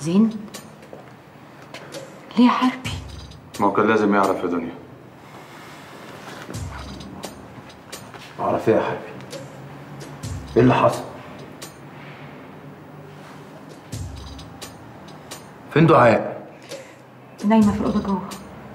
زين ليه يا حربي ما هو كان لازم يعرف يا دنيا اعرف ايه يا حبيبي ايه اللي حصل فين دعاء نايمه في الاوضه جوه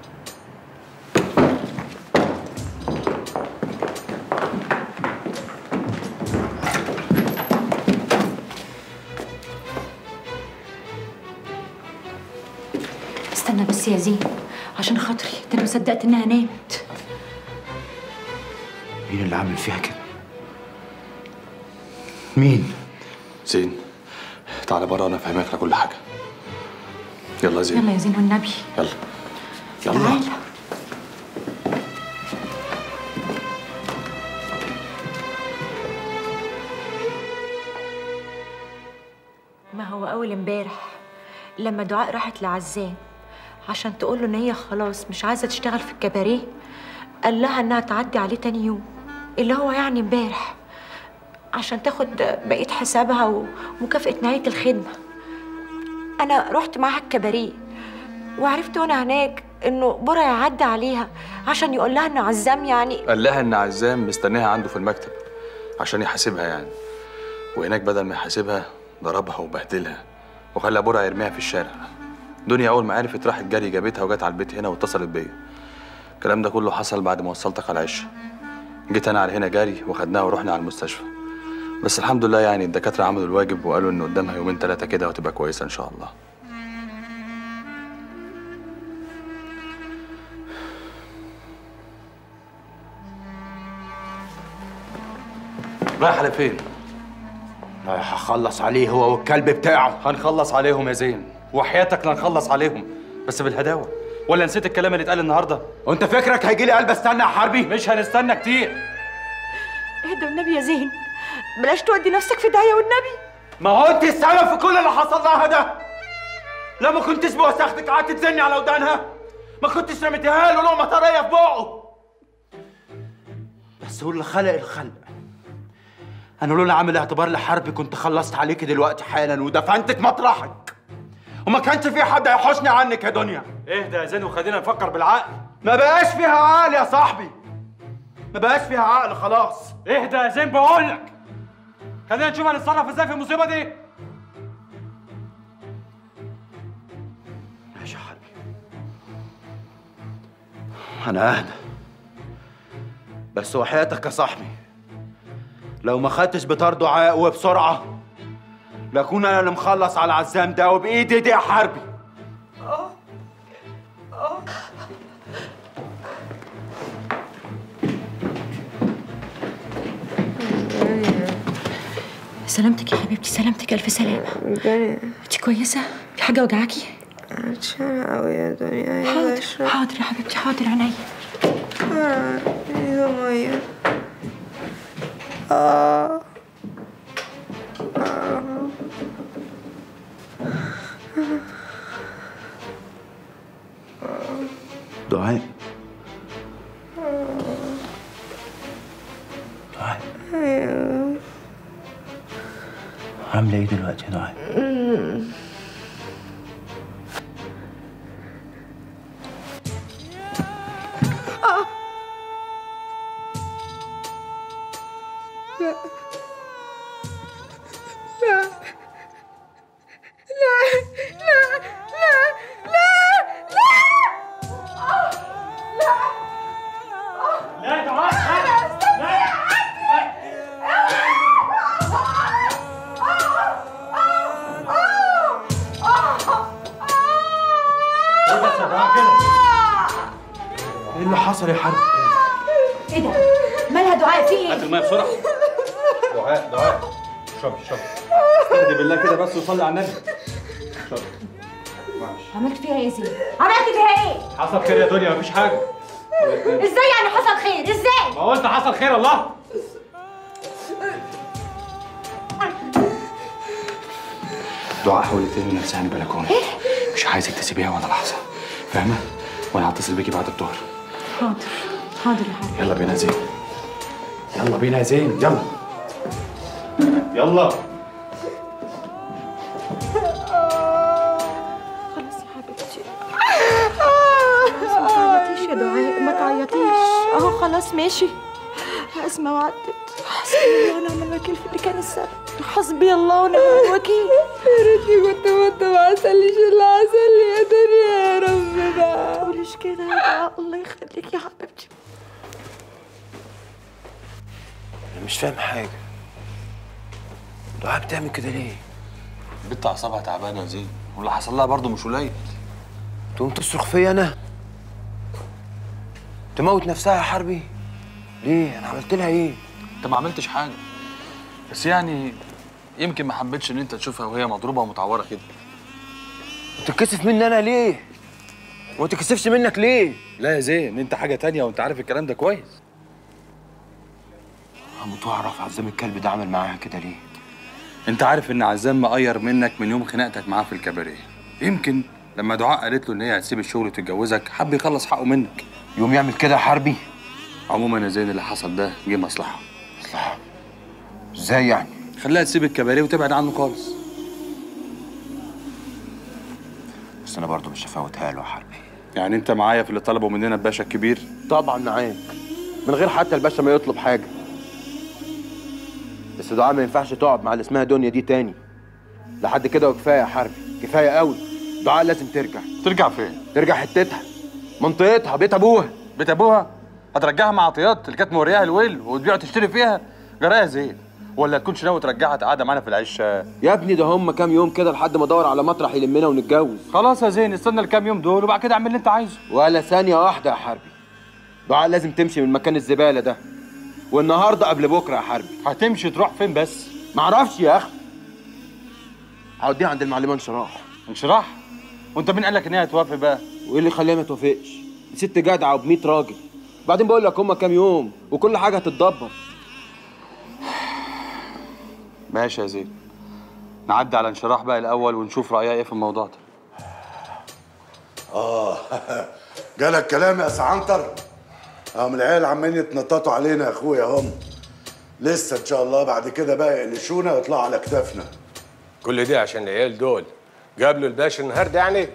استنى بس يا زين عشان خاطري ده انا ما صدقت انها نامت مين اللي عامل فيها كده مين زين تعالى بره انا افهمك على كل حاجه يلا يا زين يلا يا زين والنبي يلا يلا تعالى ما هو اول امبارح لما دعاء راحت لعزام عشان تقول له ان هي خلاص مش عايزه تشتغل في الكباريه قال لها انها تعدي عليه تاني يوم اللي هو يعني امبارح عشان تاخد بقيه حسابها ومكافاه نهايه الخدمه انا رحت معاها الكباريه وعرفت وانا هناك انه برا يعدي عليها عشان يقول لها ان عزام يعني قال لها ان عزام مستنيها عنده في المكتب عشان يحاسبها يعني وهناك بدل ما يحاسبها ضربها وبهدلها وخلى برع يرميها في الشارع دنيا اول ما عرفت راحت جري جابتها وجت على البيت هنا واتصلت بيا الكلام ده كله حصل بعد ما وصلتك على العشاء جيت انا على هنا جاري وخدناها ورحنا على المستشفى بس الحمد لله يعني الدكاتره عملوا الواجب وقالوا ان قدامها يومين ثلاثه كده وتبقى كويسه ان شاء الله رايح على فين؟ رايح اخلص عليه هو والكلب بتاعه هنخلص عليهم يا زين وحياتك لا نخلص عليهم بس بالهداوه ولا نسيت الكلام اللي اتقال النهارده وانت فكرك هيجي لي قلب استنى يا حربي مش هنستنى كتير اهدى والنبي يا زين بلاش تودي نفسك في داهيه والنبي ما هو انت السبب في كل اللي حصل لها ده لما كنتش بوسختك قعدت تزني على ودانها ما كنتش رميتها له لقمه طريه في بقه بس هو اللي خلق الخلق انا لولا عامل اعتبار لحربي كنت خلصت عليكي دلوقتي حالا ودفنتك مطرحك وما كانش في حد هيحوشني عنك يا دنيا اهدى يا زين وخلينا نفكر بالعقل ما بقاش فيها عقل يا صاحبي ما بقاش فيها عقل خلاص اهدى يا زين بقول لك خلينا نشوف هنتصرف ازاي في المصيبه دي ماشي يا حبيبي انا اهدى بس وحياتك يا صاحبي لو ما خدتش بطار دعاء وبسرعه لاكون انا اللي مخلص على العزام ده وبايدي دي يا حربي سلامتك يا حبيبتي سلامتك الف سلامه دنيا انت كويسه في حاجه وجعاكي عطشانة أوي يا دنيا عايزة حاضر أشرب حاضر يا حبيبتي حاضر عينيا آه، عايزة مية آه آه دعاء دعاء أيوه عامله ايه دلوقتي يا دعاء لا دعاء ايه اللي حصل يا حربي ايه ده مالها دعاء في هات ايه الميه بسرعه دعاء دعاء اشربي اشربي استهدي بالله كده بس وصلي على النبي اشربي معلش عملت فيها ايه يا زين عملت فيها ايه حصل خير يا دنيا مفيش حاجه ازاي يعني حصل خير ازاي ما قلت حصل خير الله دعاء حاولت ترمي نفسها من البلكونه مش عايزك تسيبيها ولا لحظه فاهمه وانا هتصل بيكي بعد الظهر حاضر حاضر يا حبيبي يلا بينا يا زين يلا بينا يا زين يلا يلا خلاص ماشي أزمة وعدت حسبي الله ونعم الوكيل في اللي كان السبب حسبي الله ونعم الوكيل يا ريتني كنت مت ما عسليش اللي عسل لي يا دنيا يا ربنا تقوليش كده يا دعاء الله يخليك يا حبيبتي انا مش فاهم حاجه دعاء بتعمل كده ليه البت اعصابها تعبانه يا زين واللي حصل لها برضه مش قليل تقوم تصرخ فيا انا تموت نفسها يا حربي ليه انا عملت لها ايه انت ما عملتش حاجه بس يعني يمكن ما حبيتش ان انت تشوفها وهي مضروبه ومتعوره كده وتتكسف مني انا ليه وما تكسفش منك ليه لا يا زين انت حاجه تانية وانت عارف الكلام ده كويس هموت واعرف عزام الكلب ده عمل معاها كده ليه انت عارف ان عزام مقير منك من يوم خناقتك معاه في الكباريه يمكن لما دعاء قالت له ان هي هتسيب الشغل وتتجوزك حب يخلص حقه منك يوم يعمل كده يا حربي عموما يا زين اللي حصل ده جه مصلحه مصلحه ازاي يعني خليها تسيب الكباريه وتبعد عنه خالص بس انا برضه مش هفوتها له يا حربي يعني انت معايا في اللي طلبه مننا الباشا الكبير طبعا معاك من غير حتى الباشا ما يطلب حاجه بس دعاء ما ينفعش تقعد مع اللي اسمها دنيا دي تاني لحد كده وكفايه يا حربي كفايه قوي دعاء لازم ترجع ترجع فين ترجع حتتها منطقتها بيت ابوها بيت ابوها هترجعها مع عطيات اللي كانت مورياها الويل وتبيع وتشتري فيها جرايه زين ولا تكونش ناوي ترجعها تقعدها معانا في العشه يا ابني ده هم كام يوم كده لحد ما ادور على مطرح يلمنا ونتجوز خلاص يا زين استنى الكام يوم دول وبعد كده اعمل اللي انت عايزه ولا ثانيه واحده يا حربي دعاء لازم تمشي من مكان الزباله ده والنهارده قبل بكره يا حربي هتمشي تروح فين بس معرفش يا اخي هوديها عند المعلمه انشراح انشراح وانت مين قال لك ان هي هتوافق بقى وايه اللي يخليها ما توافقش دي ست جدعه وب100 راجل بعدين بقول لك هم كام يوم وكل حاجه هتتدبر ماشي يا زين نعدي على انشراح بقى الاول ونشوف رايها ايه في الموضوع ده اه جالك كلام يا سعنتر هم العيال عمالين يتنططوا علينا يا اخويا هم لسه ان شاء الله بعد كده بقى يقلشونا ويطلعوا على كتافنا كل دي عشان العيال دول قابلوا الباشا النهارده يعني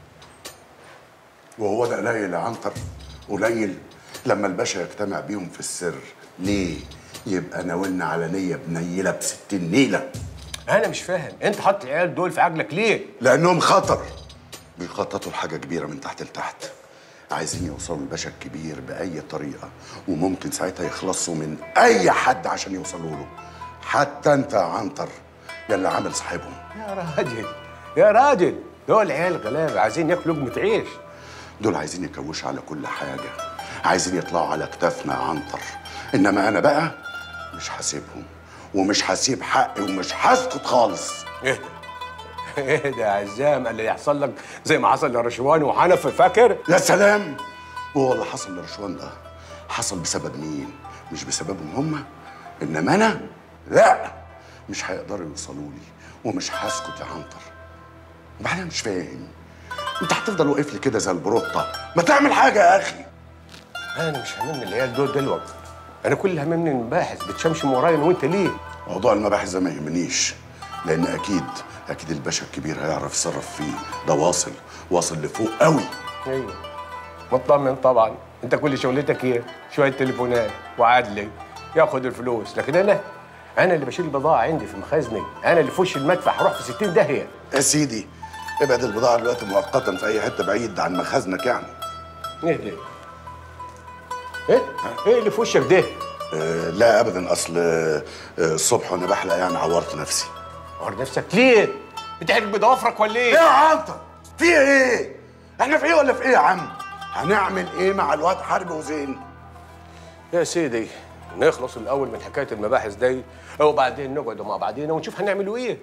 وهو ده قليل يا عنتر قليل لما الباشا يجتمع بيهم في السر ليه يبقى ناولنا على نية بنيلة بستين نيلة انا مش فاهم انت حاطط العيال دول في عقلك ليه لأنهم خطر بيخططوا لحاجة كبيرة من تحت لتحت عايزين يوصلوا للباشا الكبير بأي طريقة وممكن ساعتها يخلصوا من أي حد عشان يوصلوا له حتى أنت يا عنتر يلي عامل صاحبهم يا راجل يا راجل دول عيال غلابه عايزين ياكلوا لقمه عيش دول عايزين يكوشوا على كل حاجة عايزين يطلعوا على كتافنا يا عنتر إنما أنا بقى مش هسيبهم ومش هسيب حقي ومش هسكت خالص اهدى اهدى يا عزام اللي يحصل لك زي ما حصل لرشوان وحنف فاكر يا سلام وهو اللي حصل لرشوان ده حصل بسبب مين مش بسببهم هم انما انا لا مش هيقدروا يوصلوا لي ومش هسكت يا عنتر وبعدين مش فاهم انت هتفضل واقف لي كده زي البروطه ما تعمل حاجه يا اخي انا مش هاممني العيال دول دلوقتي انا كل اللي هاممني المباحث بتشمشم ورايا أنا وانت ليه موضوع المباحث ده ما يهمنيش لان اكيد اكيد الباشا الكبير هيعرف يتصرف فيه ده واصل واصل لفوق قوي ايوه مطمن طبعا انت كل شغلتك ايه شويه تليفونات وعدلي ياخد الفلوس لكن انا انا اللي بشيل البضاعه عندي في مخازني انا اللي في وش المدفع هروح في 60 داهيه يا سيدي ابعد البضاعه دلوقتي مؤقتا في اي حته بعيد عن مخازنك يعني ايه ده ايه ايه اللي في وشك ده آه، لا ابدا اصل آه، آه، الصبح وانا بحلق يعني عورت نفسي عور نفسك ليه بتحرق بضوافرك ولا ايه ايه يا عنتر في ايه احنا في ايه ولا في ايه يا عم هنعمل ايه مع الواد حرب وزين يا سيدي نخلص الاول من حكايه المباحث دي وبعدين نقعد مع بعضينا ونشوف هنعملوا ايه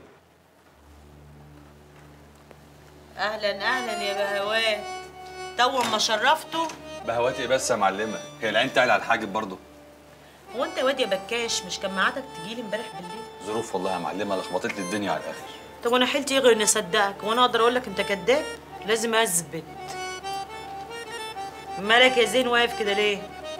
اهلا اهلا يا بهوات تو ما شرفتوا بهواتي بس يا معلمه هي العين تعلى على الحاجب برضه هو انت واد يا بكاش مش كان ميعادك تجيلي امبارح بالليل ظروف والله يا معلمه لخبطت لي الدنيا على الاخر طب وانا حيلتي ايه غير اني اصدقك وانا اقدر اقول لك انت كذاب لازم اثبت مالك يا زين واقف كده ليه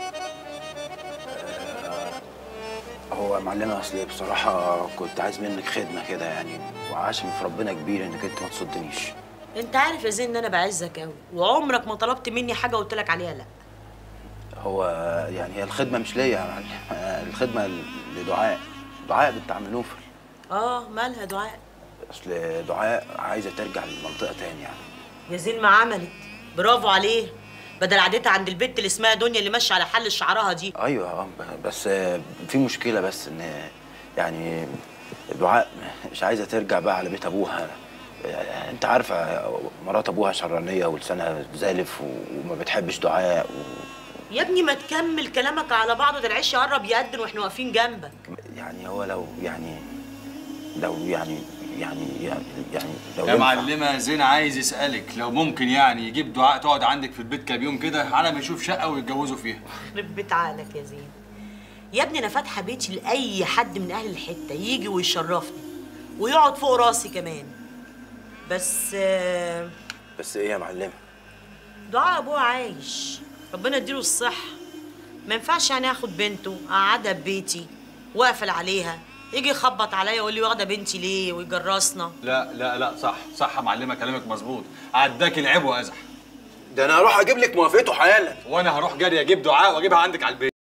هو يا معلمة اصل بصراحة كنت عايز منك خدمة كده يعني وعاشم في ربنا كبير انك انت ما تصدنيش انت عارف يا زين ان انا بعزك قوي وعمرك ما طلبت مني حاجه قلت لك عليها لا هو يعني هي الخدمه مش ليا يا معلم آه، الخدمه لدعاء دعاء بنت عم نوفل اه مالها دعاء اصل دعاء عايزه ترجع للمنطقه تاني يعني يا زين ما عملت برافو عليه بدل عادتها عند البت اللي اسمها دنيا اللي ماشيه على حل شعرها دي ايوه اه ب- بس آه، في مشكله بس ان يعني دعاء مش عايزه ترجع بقى على بيت ابوها آه، انت عارفه مرات ابوها شرانيه ولسانها زالف و- وما بتحبش دعاء و... يا ابني ما تكمل كلامك على بعضه ده العيش يقرب يقدن واحنا واقفين جنبك يعني هو لو يعني لو يعني يعني يعني, يعني لو يا ينفع- معلمة زين عايز يسألك لو ممكن يعني يجيب دعاء تقعد عندك في البيت كام يوم كده على ما يشوف شقة ويتجوزوا فيها يخرب بيت عقلك يا زين يا ابني انا فاتحه بيتي لاي حد من اهل الحته يجي ويشرفني ويقعد فوق راسي كمان بس آه، بس ايه يا معلمه دعاء ابوها عايش ربنا يديله الصحه ما ينفعش يعني اخد بنته اقعدها ببيتي واقفل عليها يجي يخبط عليا يقول لي واخده بنتي ليه ويجرسنا لا لا لا صح صح يا معلمة كلامك مظبوط عداك العيب وازح ده انا هروح اجيب لك موافقته حالا وانا هروح جري اجيب دعاء واجيبها عندك على البيت